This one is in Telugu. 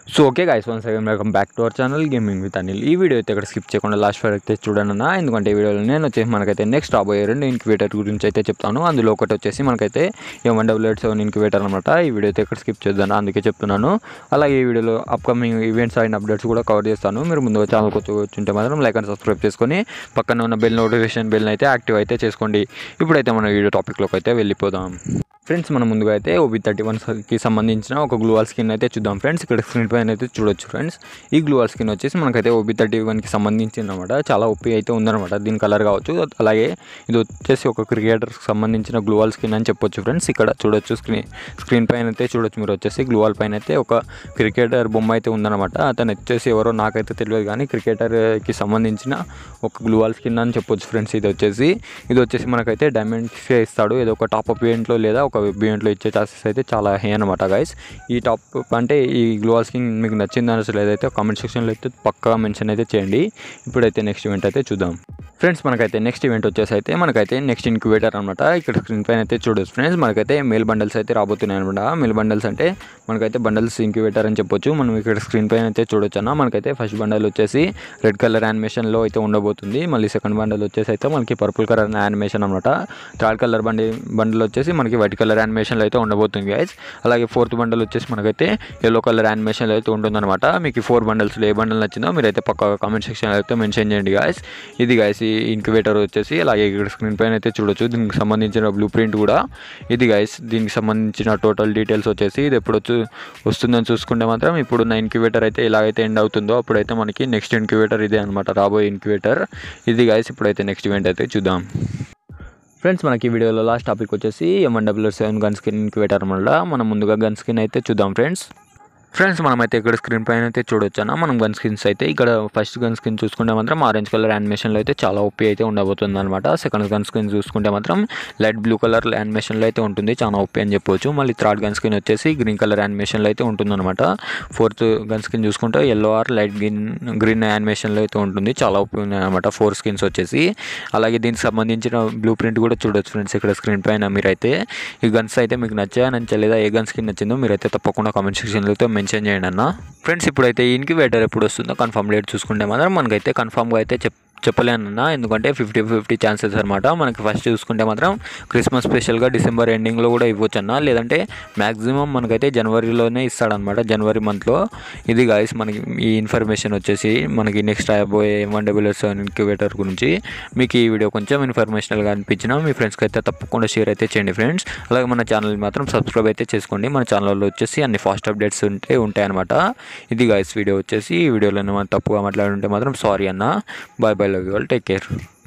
so okay guys once again welcome back to our channel gaming with Anil ఈ వీడియో అయితే ఇక్కడ స్కిప్ చేయకుండా లాస్ట్ వరకు అయితే చూడండి అన్న ఎందుకంటే ఈ వీడియోలో నేను వచ్చేసి మనకైతే నెక్స్ట్ రాబోయే రెండు ఇన్క్యుబేటర్ గురించి అయితే చెప్తాను అందులో ఒకటి వచ్చేసి మనకైతే M one double eight seven incubator అనమాట ఈ వీడియో అయితే ఇక్కడ స్కిప్ చేద్దాను అందుకే చెప్తున్నాను అలాగే ఈ వీడియోలో అప్కమింగ్ ఈవెంట్స్ అండ్ అప్డేట్స్ కూడా కవర్ చేస్తాను మీరు ముందు ఛానల్కి వచ్చి వచ్చుంటే మాత్రం లైక్ అండ్ సబ్స్క్రైబ్ చేసుకొని పక్కన ఉన్న బెల్ నోటిఫికేషన్ బెల్ అయితే యాక్టివ్ అయితే చేసుకోండి ఇప్పుడైతే మన వీడియో టాపిక్లోకి అయితే వెళ్ళిపోదాం ఫ్రెండ్స్ మనం ముందుగా అయితే ఓబీ థర్టీ వన్కి సంబంధించిన ఒక గ్లూవాల్ స్కిన్ అయితే చూద్దాం ఫ్రెండ్స్ ఇక్కడ స్క్రీన్ పైన అయితే చూడొచ్చు ఫ్రెండ్స్ ఈ గ్లూవాల్ స్కిన్ వచ్చేసి మనకైతే ఓబీ థర్టీ వన్కి సంబంధించింది అనమాట చాలా ఒప్పి అయితే ఉందన్నమాట దీని కలర్ కావచ్చు అలాగే ఇది వచ్చేసి ఒక క్రికెటర్కి సంబంధించిన గ్లూవాల్ స్కిన్ అని చెప్పొచ్చు ఫ్రెండ్స్ ఇక్కడ చూడొచ్చు స్క్రీన్ స్క్రీన్ పైన అయితే చూడొచ్చు మీరు వచ్చేసి గ్లూవాల్ పైన అయితే ఒక క్రికెటర్ బొమ్మ అయితే ఉందన్నమాట అతను వచ్చేసి ఎవరో నాకైతే తెలియదు కానీ క్రికెటర్కి సంబంధించిన ఒక గ్లూవాల్ స్కిన్ అని చెప్పొచ్చు ఫ్రెండ్స్ ఇది వచ్చేసి ఇది వచ్చేసి మనకైతే డైమండ్స్ ఇస్తాడు ఏదో ఒక టాప్ అప్ ఈవెంట్లో లేదా ఒక వెబ్ ఈవెంట్లో ఇచ్చే ఛాన్సెస్ అయితే చాలా హై అనమాట గైస్ ఈ టాప్ అంటే ఈ గ్లోవల్ స్కిన్ మీకు నచ్చింది అసలు ఏదైతే కామెంట్ సెక్షన్లో అయితే పక్కా మెన్షన్ అయితే చేయండి ఇప్పుడైతే నెక్స్ట్ ఈవెంట్ అయితే చూద్దాం ఫ్రెండ్స్ మనకైతే నెక్స్ట్ ఈవెంట్ వచ్చేసి అయితే మనకైతే నెక్స్ట్ ఇన్క్యుబేటర్ అనమాట ఇక్కడ స్క్రీన్ పైన అయితే చూడొచ్చు ఫ్రెండ్స్ మనకైతే మెయిల్ బండల్స్ అయితే రాబోతున్నాయి అనమాట మెయిల్ బండల్స్ అంటే మనకైతే బండల్స్ ఇంక్యుబేటర్ అని చెప్పొచ్చు మనం ఇక్కడ స్క్రీన్ పైన అయితే చూడొచ్చు అన్న మనకైతే ఫస్ట్ బండల్ వచ్చేసి రెడ్ కలర్ యానిమేషన్లో అయితే ఉండబోతుంది మళ్ళీ సెకండ్ బండల్ వచ్చేసి అయితే మనకి పర్పుల్ కలర్ యానిమేషన్ అనమాట థర్డ్ కలర్ బండి బండల్ వచ్చేసి మనకి వైట్ కలర్ యానిమేషన్లో అయితే ఉండబోతుంది గైస్ అలాగే ఫోర్త్ బండల్ వచ్చేసి మనకైతే ఎల్లో కలర్ యానిమేషన్లో అయితే ఉంటుందన్నమాట మీకు ఈ ఫోర్ బండల్స్లో ఏ బండల్ నచ్చిందో మీరైతే పక్క కామెంట్ సెక్షన్లో అయితే మెన్షన్ చేయండి గాయస్ ఇది గాయస్ ఈ ఇంక్యుబేటర్ వచ్చేసి అలాగే ఇక్కడ స్క్రీన్ పైన అయితే చూడొచ్చు దీనికి సంబంధించిన బ్లూ ప్రింట్ కూడా ఇది గైస్ దీనికి సంబంధించిన టోటల్ డీటెయిల్స్ వచ్చేసి ఇది ఎప్పుడు వచ్చి వస్తుందని చూసుకుంటే మాత్రం ఇప్పుడు నా ఇంక్యుబేటర్ అయితే ఎలాగైతే ఎండ్ అవుతుందో అప్పుడైతే మనకి నెక్స్ట్ ఇంక్యుబేటర్ ఇదే అనమాట రాబోయే ఇంక్యుబేటర్ ఇది గైస్ ఇప్పుడైతే నెక్స్ట్ ఈవెంట్ అయితే చూద్దాం ఫ్రెండ్స్ మనకి ఈ వీడియోలో లాస్ట్ టాపిక్ వచ్చేసి M N W seven gun skin incubator వల్ల మనం ముందుగా గన్ స్కిన్ అయితే చూద్దాం ఫ్రెండ్స్ ఫ్రెండ్స్ మనమైతే ఇక్కడ స్క్రీన్ పైన అయితే చూడొచ్చానా మనం గన్ స్కిన్స్ అయితే ఇక్కడ ఫస్ట్ గన్ స్కిన్ చూసుకుంటే మాత్రం ఆరెంజ్ కలర్ యానిమేషన్లో అయితే చాలా ఒప్పి అయితే ఉండబోతుంది అనమాట సెకండ్ గన్ స్కిన్ చూసుకుంటే మాత్రం లైట్ బ్లూ కలర్ యానిమేషన్లో అయితే ఉంటుంది చాలా ఒప్పి అని చెప్పొచ్చు మళ్ళీ థర్డ్ గన్ స్కిన్ వచ్చేసి గ్రీన్ కలర్ యానిమేషన్లో అయితే ఉంటుందన్నమాట ఫోర్త్ గన్ స్కిన్ చూసుకుంటే yellow or light green green యానిమేషన్లో అయితే ఉంటుంది చాలా ఒప్పి ఉన్నాయి అనమాట ఫోర్ స్కిన్స్ వచ్చేసి అలాగే దీనికి సంబంధించిన బ్లూ ప్రింట్ కూడా చూడొచ్చు ఫ్రెండ్స్ ఇక్కడ స్క్రీన్ పైన మీరైతే ఈ గన్స్ అయితే మీకు నచ్చాయా నచ్చలేదా ఏ గన్ స్కిన్ నచ్చిందో మీరైతే తప్పకుండా కామెంట్ సెక్షన్లో అయితే మెన్షన్ చేయండి అన్న ఫ్రెండ్స్ ఇప్పుడైతే ఇన్క్యుబేటర్ ఎప్పుడు వస్తుందో కన్ఫర్మ్ డేట్ చూసుకుంటే మాత్రం మనకైతే కన్ఫర్మ్గా అయితే చెప్ చెప్పలేనన్నా ఎందుకంటే ఫిఫ్టీ ఫిఫ్టీ ఛాన్సెస్ అనమాట మనకి ఫస్ట్ చూసుకుంటే మాత్రం క్రిస్మస్ స్పెషల్గా డిసెంబర్ ఎండింగ్లో కూడా ఇవ్వచ్చు అన్న లేదంటే మ్యాక్సిమం మనకైతే జనవరిలోనే ఇస్తాడనమాట జనవరి మంత్లో ఇది గాయస్ మనకి ఈ ఇన్ఫర్మేషన్ వచ్చేసి మనకి నెక్స్ట్ రాబోయే వన్ డబుల్ ఎస్ ఇన్క్యుబేటర్ గురించి మీకు ఈ వీడియో కొంచెం ఇన్ఫర్మేషనల్గా అనిపించినా మీ ఫ్రెండ్స్కి అయితే తప్పకుండా షేర్ అయితే చేయండి ఫ్రెండ్స్ అలాగే మన ఛానల్ మాత్రం సబ్స్క్రైబ్ అయితే చేసుకోండి మన ఛానల్లో వచ్చేసి అన్ని ఫాస్ట్ అప్డేట్స్ ఉంటే ఉంటాయన్నమాట ఇది గాయస్ వీడియో వచ్చేసి ఈ వీడియోలో ఏమైనా తప్పుగా మాట్లాడుంటే మాత్రం సారీ అన్న bye bye love you all take care